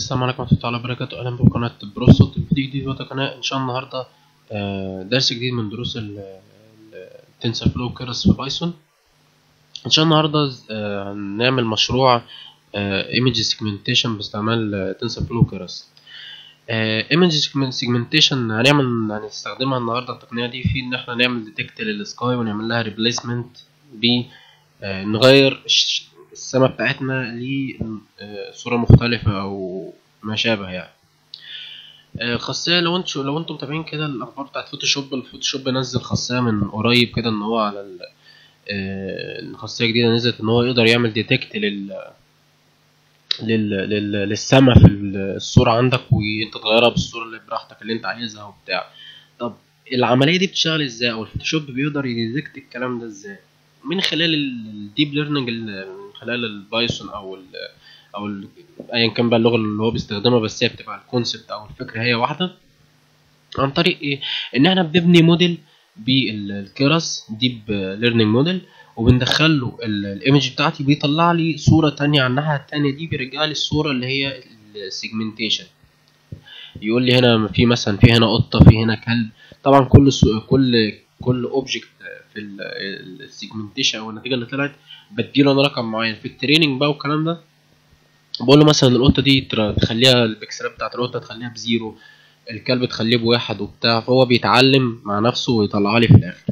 السلام عليكم ورحمة الله وبركاته أهلا بكم قناة بروسوت فيديو جديد في قناة إن شاء الله النهاردة آه، درس جديد من دروس التنسر فلو كيرس في بايثون إن شاء الله النهاردة آه، هنعمل مشروع ايمج سيجمنتيشن باستعمال تنسر فلو كيرس ايمج سيجمنتيشن هنعمل هنستخدمها النهاردة التقنية دي في إن احنا نعمل ديتكت للسكاي ونعمل لها ريبليسمنت ب آه، نغير السما بتاعتنا لصورة مختلفة أو ما شابه يعني آه، خاصية لو انتوا لو انتم متابعين كده الأخبار بتاعت فوتوشوب الفوتوشوب نزل خاصية من قريب كده إن هو على ال آه، خاصية جديدة نزلت إن هو يقدر يعمل ديتكت لل لل... لل... للسما في الصورة عندك وانت تغيرها بالصورة اللي براحتك اللي انت عايزها وبتاع طب العملية دي بتشتغل ازاي او الفوتوشوب بيقدر يديتكت الكلام ده ازاي من خلال الديب ليرنينج من خلال البايثون او ال او ال ايا كان بقى اللغه اللي هو بيستخدمها بس هي بتبقى الكونسبت او الفكره هي واحده عن طريق ايه ان احنا بنبني موديل بالكيرس ديب ليرنينج موديل وبندخل له الايمج بتاعتي بيطلع لي صوره تانية على الناحيه التانية دي بيرجع لي الصوره اللي هي السيجمنتيشن يقول لي هنا في مثلا في هنا قطه في هنا كلب طبعا كل كل كل اوبجكت في السيجمنتيشن او النتيجه اللي طلعت بديله انا رقم معين في التريننج بقى والكلام ده بقول له مثلا القطه دي تخليها البكسلات بتاعت القطه تخليها بزيرو الكلب تخليه بواحد وبتاع فهو بيتعلم مع نفسه ويطلعها لي في الاخر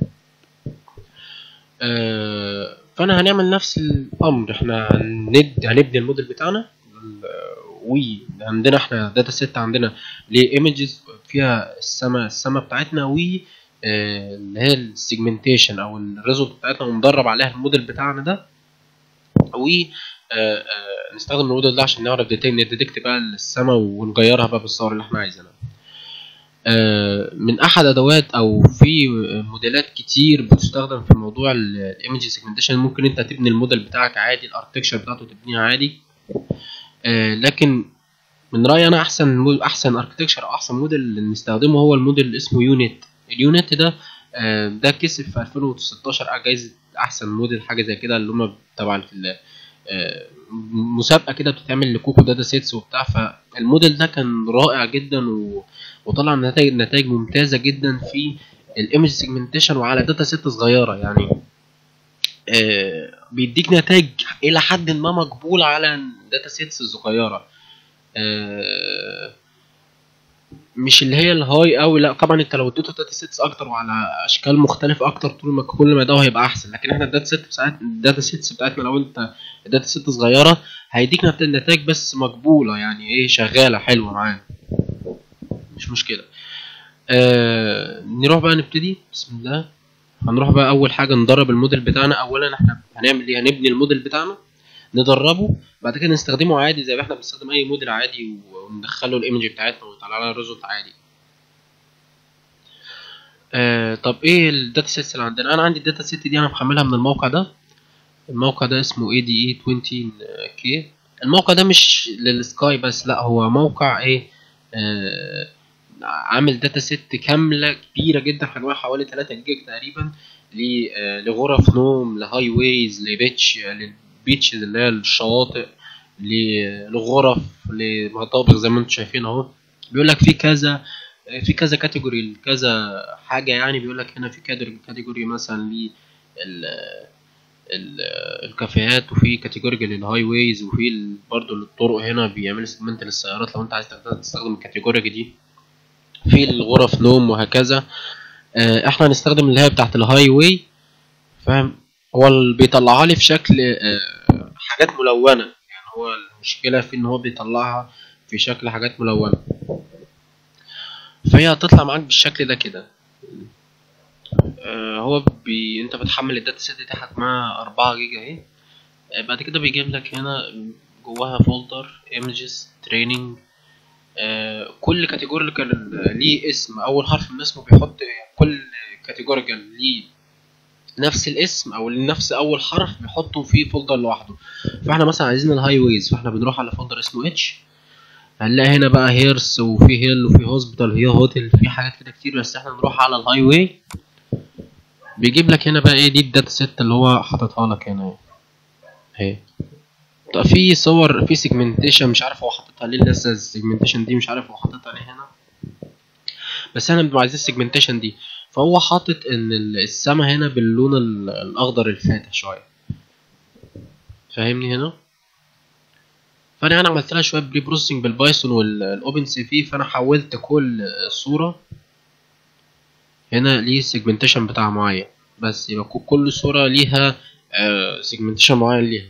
آه فانا هنعمل نفس الامر احنا هند هنبني الموديل بتاعنا وعندنا احنا داتا سيت عندنا لايمجز فيها السما السما بتاعتنا و اللي هي السيجمنتيشن او الريزولت بتاعتنا وندرب عليها الموديل بتاعنا ده و نستخدم الموديل ده عشان نعرف نديتكت بقى السما ونغيرها بقى بالصور اللي احنا عايزينها من احد ادوات او في موديلات كتير بتستخدم في موضوع الايمج سيجمنتيشن ممكن انت تبني الموديل بتاعك عادي الاركتكشر بتاعته تبنيها عادي لكن من رايي انا احسن احسن اركتكشر او احسن موديل نستخدمه هو الموديل اللي اسمه يونت اليونت ده ده كسب في 2016 جايزه احسن موديل حاجه زي كده اللي هم طبعا في مسابقه كده بتتعمل لكوكو داتا سيتس وبتاع فالموديل ده كان رائع جدا و... وطلع نتائج نتائج ممتازه جدا في الايمج سيجمنتيشن وعلى داتا سيت صغيره يعني آه بيديك نتائج الى حد ما مقبول على داتا سيتس الصغيره آه مش اللي هي الهاي قوي لا طبعا انت لو اديته داتا سيتس اكتر وعلى اشكال مختلفه اكتر طول ما كل ما ده هيبقى احسن لكن احنا الداتا سيت بتاعت الداتا سيتس بتاعتنا لو انت الداتا سيت صغيره هيديك نتائج بس مقبوله يعني ايه شغاله حلوه معانا مش مشكله آه نروح بقى نبتدي بسم الله هنروح بقى اول حاجه ندرب الموديل بتاعنا اولا احنا هنعمل ايه هنبني الموديل بتاعنا ندربه بعد كده نستخدمه عادي زي ما احنا بنستخدم اي موديل عادي وندخله الايمج بتاعتنا ويطلع لنا الريزولت عادي آه طب ايه الداتا سيتس اللي عندنا انا عندي الداتا سيت دي انا محملها من الموقع ده الموقع ده اسمه اي دي اي 20 كي الموقع ده مش للسكاي بس لا هو موقع ايه آه عامل داتا سيت كامله كبيره جدا حجمها حوالي 3 جيجا تقريبا لغرف نوم لهاي ويز لبيتش للبيتشز اللي هي الشواطئ لغرف لمطابخ زي ما انتم شايفين اهو بيقول لك في كذا في كذا كاتيجوري كذا حاجه يعني بيقول لك هنا في كاتيجوري مثلا ل الكافيهات وفي كاتيجوري للهاي ويز وفي برضه الطرق هنا بيعمل سيجمنت للسيارات لو انت عايز تستخدم الكاتيجوري دي في الغرف نوم وهكذا احنا هنستخدم اللي هي بتاعت الهاي واي فاهم هو اللي بيطلعها لي في شكل حاجات ملونه يعني هو المشكله في ان هو بيطلعها في شكل حاجات ملونه فهي هتطلع معاك بالشكل ده كده هو بي... انت بتحمل الداتا سيت دي حجمها أربعة جيجا اهي بعد كده بيجيب لك هنا جواها فولدر ايمجز تريننج آه كل كاتيجوري كان ليه اسم اول حرف من اسمه بيحط كل كاتيجوري ليه نفس الاسم او نفس اول حرف بيحطه في فولدر لوحده فاحنا مثلا عايزين الهاي ويز فاحنا بنروح على فولدر اسمه اتش هنلاقي هنا بقى هيرس وفي هيل وفي هوسبيتال هي هوتل في حاجات كده كتير بس احنا نروح على الهاي واي بيجيب لك هنا بقى ايه دي الداتا سيت اللي هو حاططها لك هنا اهي طب في صور في سيجمنتيشن مش عارف هو حاططها ليه لسه السيجمنتيشن دي مش عارف هو حاططها ليه هنا بس احنا بنبقى عايزين السيجمنتيشن دي فهو حاطط ان ال- السما هنا باللون ال- الاخضر الفاتح شويه فاهمني هنا فانا انا عملت لها شويه بري بروسيسنج بالبايثون والاوبن سي في فانا حولت كل صوره هنا ليه سيجمنتيشن بتاع معين بس يبقى كو- كل صوره ليها سيجمنتيشن معين ليها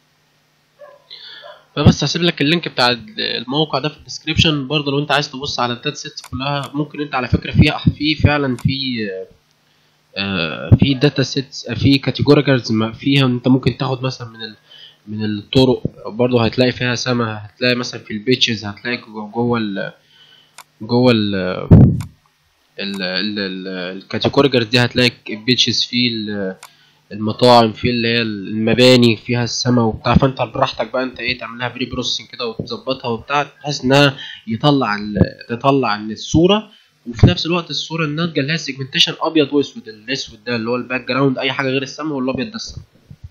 فبس هسيب لك اللينك بتاع الموقع ده في الديسكريبشن برضه لو انت عايز تبص على الداتا سيتس كلها ممكن انت على فكره في في فعلا في آه، في داتا سيتس في كاتيجوريز فيها انت ممكن تاخد مثلا من ال من الطرق برضه هتلاقي فيها سما هتلاقي مثلا في البيتشز هتلاقي جو- جوه ال جوه ال ال ال الكاتيجوريز دي هتلاقي البيتشز في ال- المطاعم في اللي هي المباني فيها السما وبتاع فانت براحتك بقى انت ايه تعملها بري بروسيسنج كده وتظبطها وبتاع بحيث انها يطلع ال- تطلع ان الصوره وفي نفس الوقت الصوره الناتجه اللي هي سيجمنتيشن ابيض واسود الاسود ده اللي هو الباك جراوند اي حاجه غير السما والابيض ده السما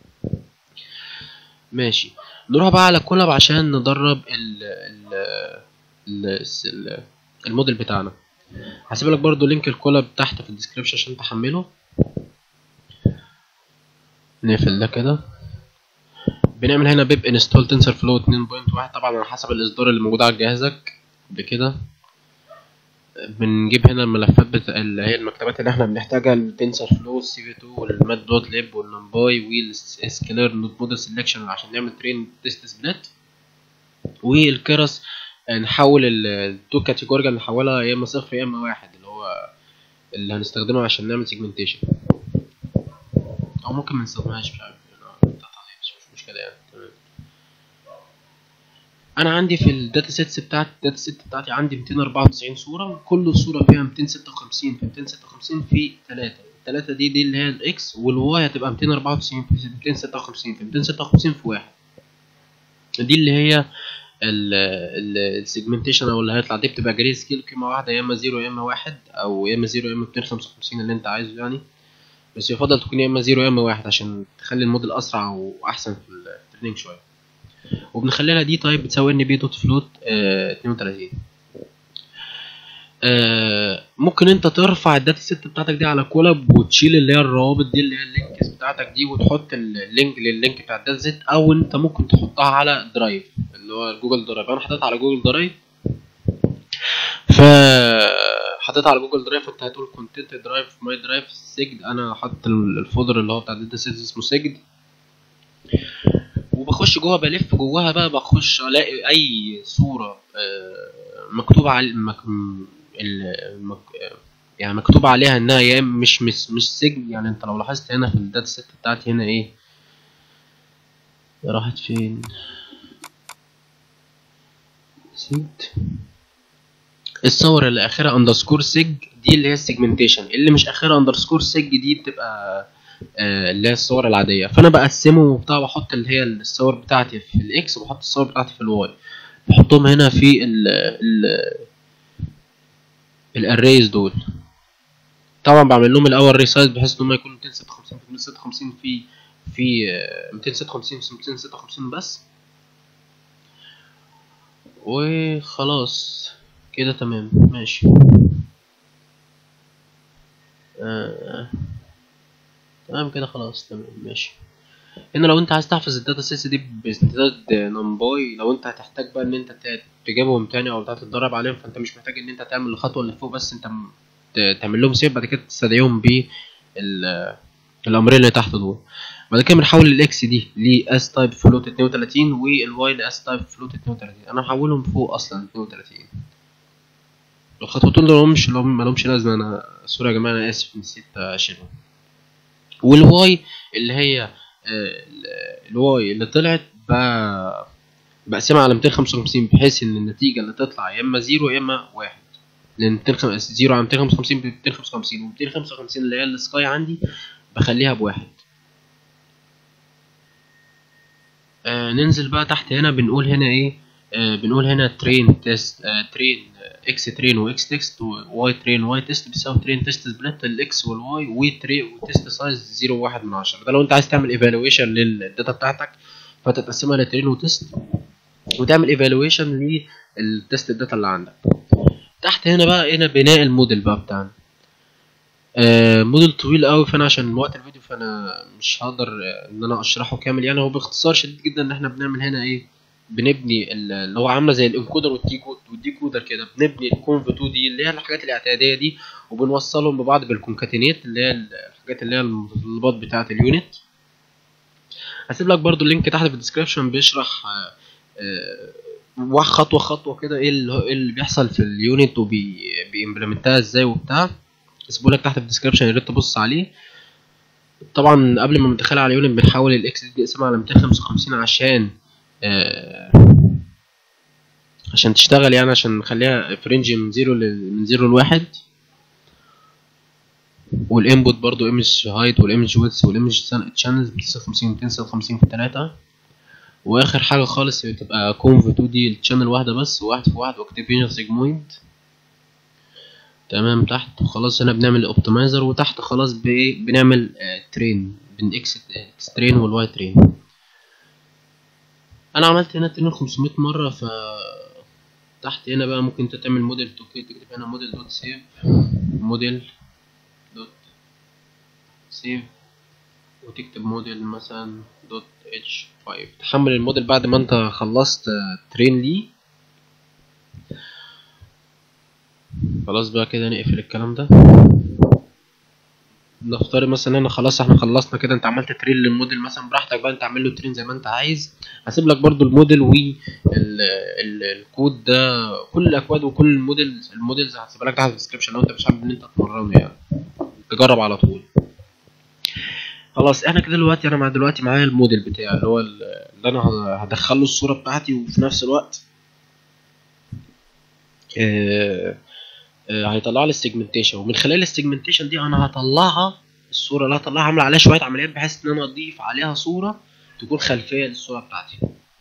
ماشي نروح بقى على كولاب عشان ندرب ال ال ال ال الموديل بتاعنا هسيب لك برضو لينك الكولاب تحت في الديسكريبشن عشان تحمله نقفل ده كده بنعمل هنا بيب انستول تنسر فلو 2.1 طبعا على حسب الاصدار اللي موجود على جهازك بكده بنجيب هنا الملفات بتا... اللي هي المكتبات اللي احنا بنحتاجها التنسر فلو السي في 2 والمات دوت ليب والنمباي والسكيلر نوت موديل سelection عشان نعمل ترين تيست سبليت والكرس نحول التو كاتيجوري نحولها يا اما صفر يا اما واحد اللي هو اللي هنستخدمه عشان نعمل سيجمنتيشن او ممكن ما نستخدمهاش مش عارف يعني مش مش مشكله يعني تمام انا عندي في الداتا سيتس بتاعتي الداتا سيت بتاعتي عندي 294 صوره كل صوره فيها 256 في 256 في 3 الثلاثه دي دي اللي هي الاكس والواي هتبقى 294 في 256 في 256 في 1 دي اللي هي السيجمنتيشن او اللي هيطلع دي بتبقى جري سكيل قيمه واحده يا اما 0 يا اما 1 او يا اما 0 يا اما 255 اللي انت عايزه يعني بس يفضل تكون يا اما 0 يا اما 1 عشان تخلي الموديل اسرع واحسن في التريننج شويه وبنخلي لها دي تايب بتساوي ان بي دوت فلوت 32 آه ممكن انت ترفع الداتا سيت بتاعتك دي على كولاب وتشيل اللي هي الروابط دي اللي هي اللينكس بتاعتك دي وتحط اللينك لللينك بتاع الداتا سيت او انت ممكن تحطها على درايف اللي هو جوجل درايف انا حطيتها على جوجل درايف ف حطيتها على جوجل درايف انت هتقول كونتنت درايف ماي درايف سجد انا حاطط الفولدر اللي هو بتاع الداتا سيت اسمه سجد وبخش جوه بلف جواها بقى بخش الاقي اي صوره مكتوب على مك... المك... يعني مكتوب عليها انها يا مش مش مش سجن يعني انت لو لاحظت هنا في الداتا سيت بتاعتي هنا ايه راحت فين نسيت الصور اللي اخرها اندرسكور سج دي اللي هي السيجمنتيشن اللي مش اخرها اندرسكور سج دي بتبقى آه اللي هي الصور العاديه فانا بقسمه وبتاع بحط اللي هي الصور بتاعتي في الاكس وبحط الصور بتاعتي في الواي بحطهم هنا في ال ال الاريز دول طبعا بعمل لهم الاول ريسايز بحيث ان هم يكونوا 256 في 256 في في 256 في 256 بس وخلاص كده تمام ماشي آه. تمام كده خلاص تمام ماشي هنا لو انت عايز تحفظ الداتا سيتس دي باستعداد نمباي لو انت هتحتاج بقى ان انت تجيبهم تاني او تتدرب عليهم فانت مش محتاج ان انت تعمل الخطوه اللي فوق بس انت تعمل لهم سيف بعد كده تستدعيهم ب الامرين اللي تحت دول بعد كده بنحول الاكس دي لاس تايب فلوت 32 والواي لاس تايب فلوت 32 انا محولهم فوق اصلا 32 الخطوتين دول مش ما لهمش لازمه انا سوري يا جماعه انا اسف نسيت اشيلهم والواي اللي هي الواي اللي طلعت بقسمها على 255 بحيث ان النتيجه اللي تطلع يا اما 0 يا اما 1 لان 0 على 255 ب 255 و 255 اللي هي السكاي عندي بخليها بواحد آه ننزل بقى تحت هنا بنقول هنا ايه آه بنقول هنا ترين تيست آه ترين اكس ترين واكس تيست وواي ترين واي تيست بيساوي ترين تيست سبليت الاكس والواي وتري وتيست سايز 0.1 من 10 ده لو انت عايز تعمل ايفالويشن للداتا بتاعتك فانت تقسمها لترين وتست وتعمل ايفالويشن للتست الداتا اللي عندك تحت هنا بقى هنا بناء الموديل بقى بتاعنا آه موديل طويل قوي فانا عشان وقت الفيديو فانا مش هقدر آه، ان انا اشرحه كامل يعني هو باختصار شديد جدا ان احنا بنعمل هنا ايه بنبني ال- اللي هو عامله زي الانكودر والديكودر والديكودر كده بنبني الكونف 2 دي اللي هي الحاجات الاعتياديه دي وبنوصلهم ببعض بالكونكاتينيت اللي هي الحاجات اللي هي المتطلبات بتاعه اليونت هسيب لك برضو اللينك تحت في الديسكربشن بيشرح آه، آه، واحد خطوه خطوه كده ايه اللي, هو- إيه اللي بيحصل في اليونت وبيمبلمنتها ازاي وبتاع هسيبه لك تحت في الديسكربشن يا ريت تبص عليه طبعا قبل ما ندخلها على اليونت بنحول الاكس دي نقسمها على 255 عشان آه عشان تشتغل يعني عشان نخليها في رينج من زيرو ل- من زيرو لواحد والانبوت برضو ايمج هايت والايمج ويدث والايمج تشانلز 256 256 في 3 واخر حاجه خالص بتبقى كونف 2 دي الشانل واحده بس واحد في واحد واكتيفيشن سيجمويد تمام تحت خلاص هنا بنعمل اوبتمايزر وتحت خلاص بايه بنعمل آه ترين بن اكس اكس ترين والواي ترين انا عملت هنا ترين 500 مره ف تحت هنا بقى ممكن انت تعمل موديل توكي تكتب هنا موديل دوت سيف موديل دوت سيف وتكتب موديل مثلا دوت اتش 5 تحمل الموديل بعد ما انت خلصت آه، ترين ليه خلاص بقى كده نقفل الكلام ده نفترض مثلا ان خلاص احنا خلصنا كده انت عملت ترين للموديل مثلا براحتك بقى انت اعمل له ترين زي ما انت عايز هسيب لك برضو الموديل والكود ده كل الاكواد وكل الموديل الموديلز هسيبها لك تحت في الديسكربشن لو انت مش حابب ان انت تمرنه يعني تجرب على طول خلاص احنا كده دلوقتي انا مع دلوقتي معايا الموديل بتاعي اللي هو ال- اللي انا هدخله الصوره بتاعتي وفي نفس الوقت آه، آه، هيطلع لي السيجمنتيشن ومن خلال السيجمنتيشن دي انا هطلعها الصوره اللي هطلعها عامله عليها شويه عمليات بحيث ان انا اضيف عليها صوره تكون خلفيه للصوره بتاعتي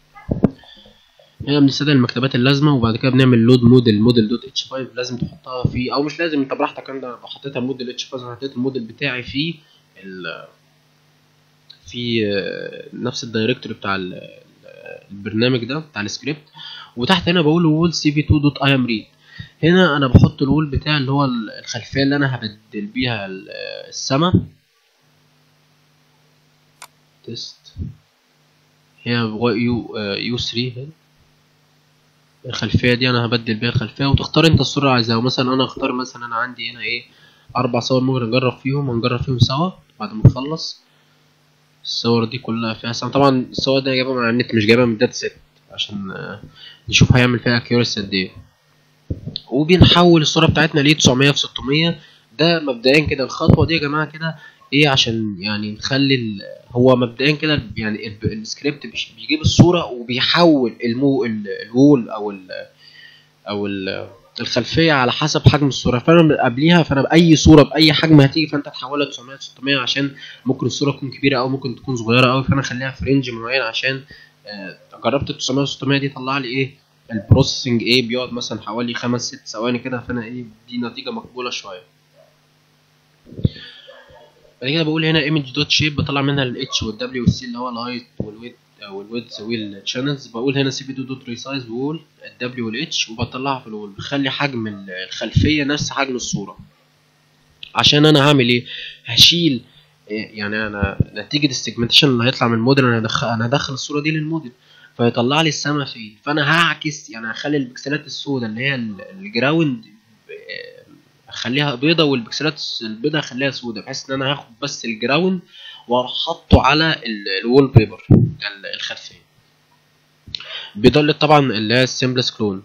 هنا بنستدعي المكتبات اللازمه وبعد كده بنعمل لود موديل موديل دوت اتش 5 لازم تحطها في او مش لازم انت براحتك انا حطيتها موديل اتش 5 حطيت الموديل بتاعي في ال في آه، نفس الدايركتوري بتاع ال- ال- البرنامج ده بتاع السكريبت وتحت هنا بقول وول سي في 2 دوت اي ام ريد هنا انا بحط الوول بتاعي اللي هو ال- الخلفيه اللي انا هبدل بيها ال- السما تيست هي يو يو 3 الخلفيه دي انا هبدل بيها الخلفيه وتختار انت الصوره اللي عايزها مثلا انا اختار مثلا انا عندي هنا ايه اربع صور ممكن نجرب فيهم هنجرب فيهم سوا بعد ما نخلص الصور دي كلها فيها سما طبعا الصور دي جايبها من على النت مش جايبها من الداتا سيت عشان آه، نشوف هيعمل فيها اكيورسي قد ايه وبنحول الصوره بتاعتنا ل 900 في 600 ده مبدئيا كده الخطوه دي يا جماعه كده ايه عشان يعني نخلي ال- هو مبدئيا كده يعني ال- السكريبت بيش- بيجيب الصوره وبيحول المو ال- الوول او ال او ال الخلفيه على حسب حجم الصوره فانا قبليها فانا باي صوره باي حجم هتيجي فانت تحولها 900 600 عشان ممكن الصوره تكون كبيره او ممكن تكون صغيره قوي فانا اخليها في رينج معين عشان آه، جربت ال 900 600 دي طلع لي ايه البروسيسنج ايه بيقعد مثلا حوالي خمس ست ثواني كده فانا ايه دي نتيجه مقبوله شويه بعد كده بقول هنا ايمج دوت شيب بطلع منها الاتش والدبليو والسي اللي هو الهايت والويت والويدث والشانلز بقول هنا سي في دوت ريسايز وول الدبليو والاتش وبطلعها في الوول بخلي حجم ال- الخلفيه نفس حجم الصوره عشان انا هعمل ايه هشيل إيه، يعني انا نتيجه السيجمنتيشن اللي هيطلع من الموديل انا هدخل انا هدخل الصوره دي للموديل فيطلع لي السما فين فانا هعكس يعني هخلي البكسلات السوداء اللي هي ال- الجراوند آه، اخليها بيضه والبكسلات البيضه اخليها سوداء بحيث ان انا هاخد بس الجراوند واروح حاطه على ال- الوول بيبر ال- الخلفيه بيضل طبعا اللي هي السيمبلس كلون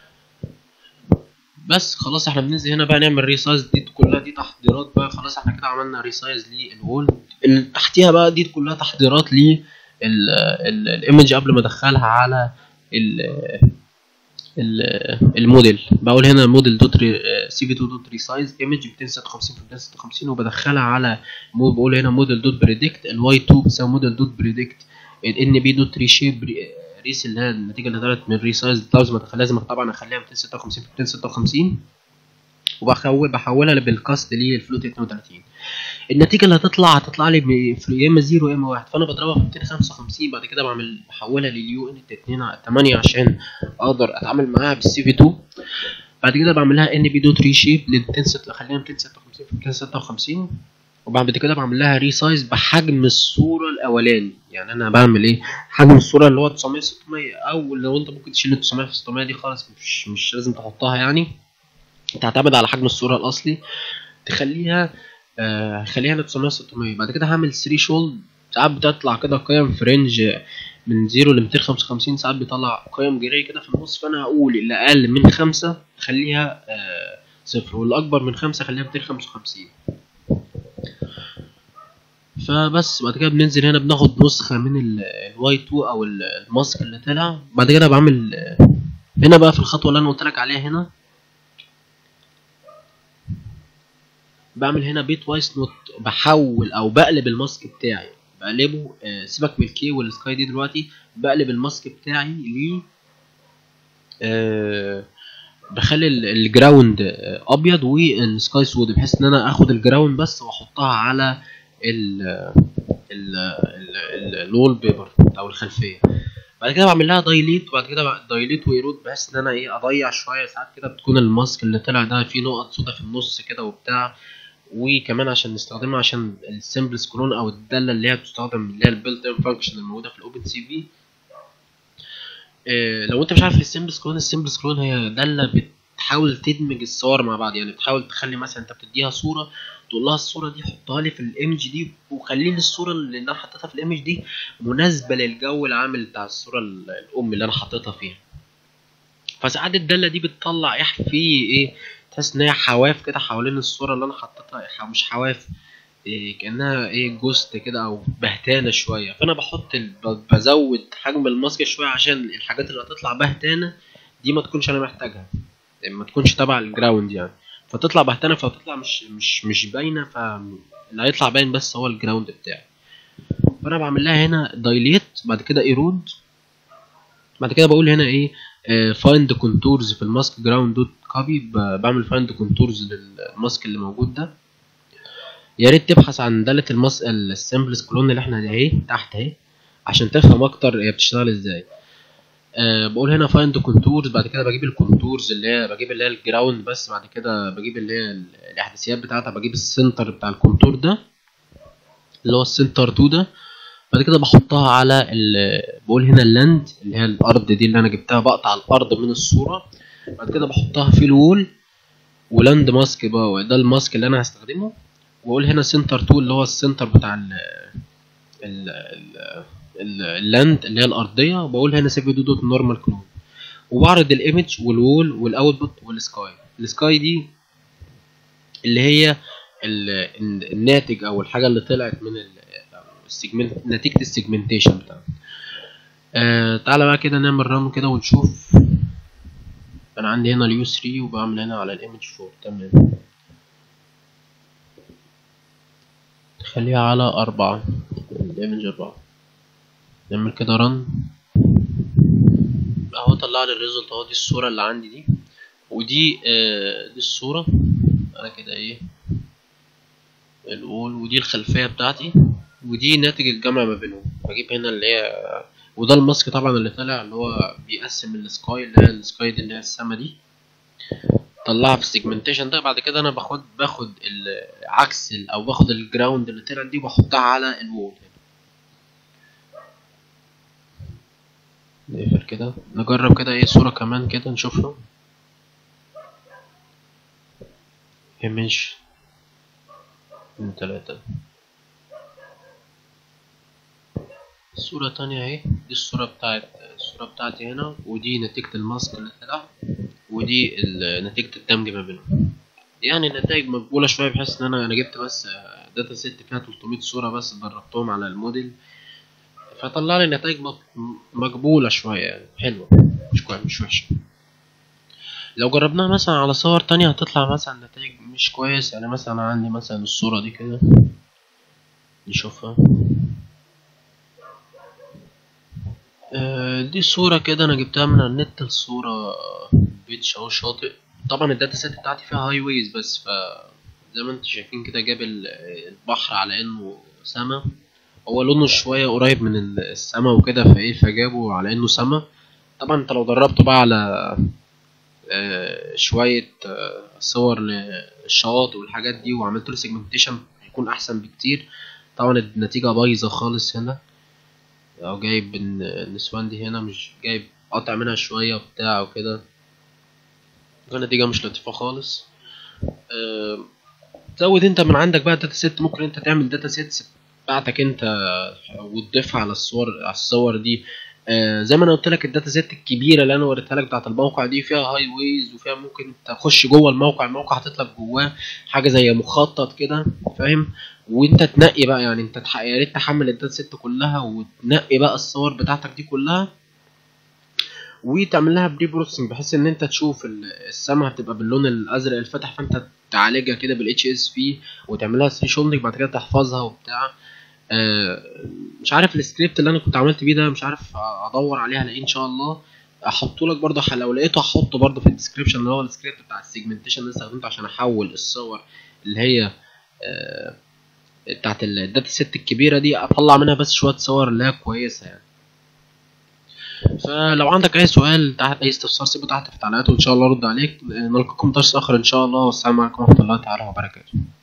بس خلاص احنا بننزل هنا بقى نعمل ريسايز دي كلها دي تحضيرات بقى خلاص احنا كده عملنا ريسايز للوول اللي تحتيها بقى دي كلها تحضيرات لل الايمج قبل ما ادخلها على ال ال- الموديل بقول هنا الموديل دوت سي في 2 دوت ريسايز ايمج 256 في 256 وبدخلها على مو بقول هنا موديل دوت بريدكت الواي 2 بتساوي موديل دوت بريدكت الان بي دوت ريشيب ريس اللي هي النتيجه اللي طلعت من ريسايز لازم أدخل- لازم طبعا اخليها 256 في 256 وبحول بحولها بالكاست للفلوت 32 النتيجه اللي هتطلع هتطلع لي ب- في يا اما 0 يا اما 1 فانا بضربها في 255 بعد كده بعمل بحولها لليو ان 2 على 8 عشان اقدر اتعامل معاها بالسي في 2 بعد كده بعملها ان بي دوت ري شيب ل 206 خليها 256 في 256 وبعد كده بعمل لها ريسايز بحجم الصوره الاولاني يعني انا بعمل ايه حجم الصوره اللي هو 900 600 او لو انت ممكن تشيل ال 900 في 600 دي خالص مش مش لازم تحطها يعني تعتمد على حجم الصوره الاصلي تخليها آه خليها ل 900 600 بعد كده هعمل 3 شولد ساعات بتطلع كده قيم في رينج من 0 ل 255 ساعات بيطلع قيم جري كده في النص فانا هقول اللي اقل من 5 خليها آه صفر واللي اكبر من 5 خليها 255 فبس بعد كده بننزل هنا بناخد نسخة من الواي 2 او ال- الماسك اللي طلع بعد كده بعمل آه، هنا بقى في الخطوة اللي انا قلت لك عليها هنا بعمل هنا بيت وايس نوت بحول او بقلب الماسك بتاعي بقلبه آه، سيبك من الكي والسكاي دي دلوقتي بقلب الماسك بتاعي ل آه، بخلي ال- الجراوند آه، ابيض والسكاي سود بحيث ان انا اخد الجراوند بس واحطها على ال ال ال- الوول بيبر او الخلفيه بعد كده بعمل لها دايليت وبعد كده دايليت ويرود بحيث ان انا ايه اضيع شويه ساعات كده بتكون الماسك اللي طلع ده فيه نقط سودا في النص كده وبتاع وكمان عشان نستخدمها عشان السمبل سكرون او الداله اللي هي بتستخدم اللي هي البيلت ان فانكشن الموجوده في الاوبن سي في لو انت مش عارف السمبل سكرون السمبل سكرون هي داله بتحاول تدمج الصور مع بعض يعني بتحاول تخلي مثلا انت بتديها صوره تقول لها الصوره دي حطها لي في الايمج دي وخلي لي الصوره اللي انا حطيتها في الايمج دي مناسبه للجو العام بتاع الصوره ال- الام اللي انا حطيتها فيها فساعات الداله دي بتطلع ايه في ايه تحس ان هي حواف كده حوالين الصوره اللي انا حطيتها ح- مش حواف إيه كانها ايه جوست كده او بهتانه شويه فانا بحط ال- ب- بزود حجم الماسك شويه عشان الحاجات اللي هتطلع بهتانه دي ما تكونش انا محتاجها ما تكونش تبع الجراوند يعني فتطلع بهتانه فتطلع مش مش مش باينه فاللي هيطلع باين بس هو الجراوند بتاعي فانا بعمل لها هنا دايليت بعد كده ايرود بعد كده بقول هنا ايه فايند كونتورز في الماسك جراوند دوت كوبي بعمل فايند كونتورز للماسك اللي موجود ده يا ريت تبحث عن دالة الماس السامبلز كلون اللي احنا اهي تحت اهي عشان تفهم اكتر هي بتشتغل ازاي أه بقول هنا فايند كونتورز بعد كده بجيب الكونتورز اللي هي بجيب اللي هي الجراوند بس بعد كده بجيب اللي هي ال- الاحداثيات بتاعتها بجيب السنتر بتاع الكونتور ده اللي هو السنتر 2 ده بعد كده بحطها على ال بقول هنا اللاند اللي هي الارض دي اللي انا جبتها بقطع الارض من الصوره بعد كده بحطها في الوول ولاند ماسك بقى ده الماسك اللي انا هستخدمه واقول هنا سنتر 2 اللي هو السنتر بتاع ال ال ال- ال- اللاند اللي هي الارضيه وبقول هنا سيف دو دوت نورمال كلون وبعرض الايمج والوول والاوتبوت والسكاي السكاي دي اللي هي ال- ال- الناتج او الحاجه اللي طلعت من ال- السيجمنت نتيجه السيجمنتيشن بتاعنا آه تعالى بقى كده نعمل ران كده ونشوف انا عندي هنا اليو 3 وبعمل هنا على الايمج 4 تمام خليها على أربعة الايمج أربعة نعمل كده رن اهو طلع لي الريزلت اهو دي الصورة اللي عندي دي ودي آه دي الصورة انا كده ايه الأول ودي الخلفية بتاعتي ودي ناتج الجمع ما بينهم بجيب هنا اللي هي وده الماسك طبعا اللي طلع اللي هو بيقسم السكاي اللي هي السكاي دي اللي هي السما دي طلعها في السيجمنتيشن ده بعد كده انا باخد باخد ال- عكس ال- او باخد الجراوند اللي طلعت دي وبحطها على الوول نقفل كده نجرب كده ايه صورة كمان كده نشوفها ايمج من تلاتة صورة تانية اهي دي الصورة بتاعت الصورة بتاعتي هنا ودي نتيجة الماسك اللي طلع ودي ال- نتيجة الدمج ما بينهم يعني نتائج مقبولة شوية بحيث ان انا انا جبت بس داتا سيت فيها 300 صورة بس دربتهم على الموديل فطلع لي نتائج مق- مقبولة شوية يعني حلوة مش كويس مش وحشة لو جربناها مثلا على صور تانية هتطلع مثلا نتائج مش كويس يعني مثلا عندي مثلا الصورة دي كده نشوفها آه، دي صورة كده أنا جبتها من على النت الصورة بيتش أو شاطئ طبعا الداتا سيت بتاعتي فيها هاي ويز بس ف زي ما انتم شايفين كده جاب ال- البحر على انه سما هو لونه شوية قريب من ال- السما وكده فايه فجابه على انه سما طبعا انت لو دربته بقى على آه، شوية آه، صور للشواطئ والحاجات دي وعملت له سيجمنتيشن هيكون احسن بكتير طبعا النتيجة بايظة خالص هنا او جايب الن- النسوان دي هنا مش جايب قطع منها شوية وبتاع وكده النتيجة مش لطيفة خالص آه، زود انت من عندك بقى داتا سيت ممكن انت تعمل داتا سيتس بتاعتك انت وتضيفها على الصور على الصور دي آه زي ما انا قلت لك الداتا سيت الكبيره اللي انا وريتها لك بتاعت الموقع دي فيها هاي ويز وفيها ممكن تخش جوه الموقع الموقع حاطط لك جواه حاجه زي مخطط كده فاهم وانت تنقي بقى يعني انت تح... يا ريت تحمل الداتا سيت كلها وتنقي بقى الصور بتاعتك دي كلها وتعمل لها بري بروسيسنج بحيث ان انت تشوف ال- السما هتبقى باللون الازرق الفاتح فانت تعالجها كده بالاتش اس في وتعملها سي شولدنج بعد كده تحفظها وبتاع آه، مش عارف السكريبت اللي انا كنت عملت بيه ده مش عارف ادور عليه الاقيه ان شاء الله احطه لك برضه ح- لو لقيته هحطه برضه في الديسكريبشن اللي هو السكريبت بتاع السيجمنتيشن اللي استخدمته عشان احول الصور اللي هي آه، بتاعت الداتا سيت الكبيره دي اطلع منها بس شويه صور اللي هي كويسه يعني فلو عندك اي سؤال تحت اي استفسار سيبه تحت في التعليقات وان شاء الله ارد عليك نلقاكم درس اخر ان شاء الله والسلام عليكم ورحمه الله تعالى وبركاته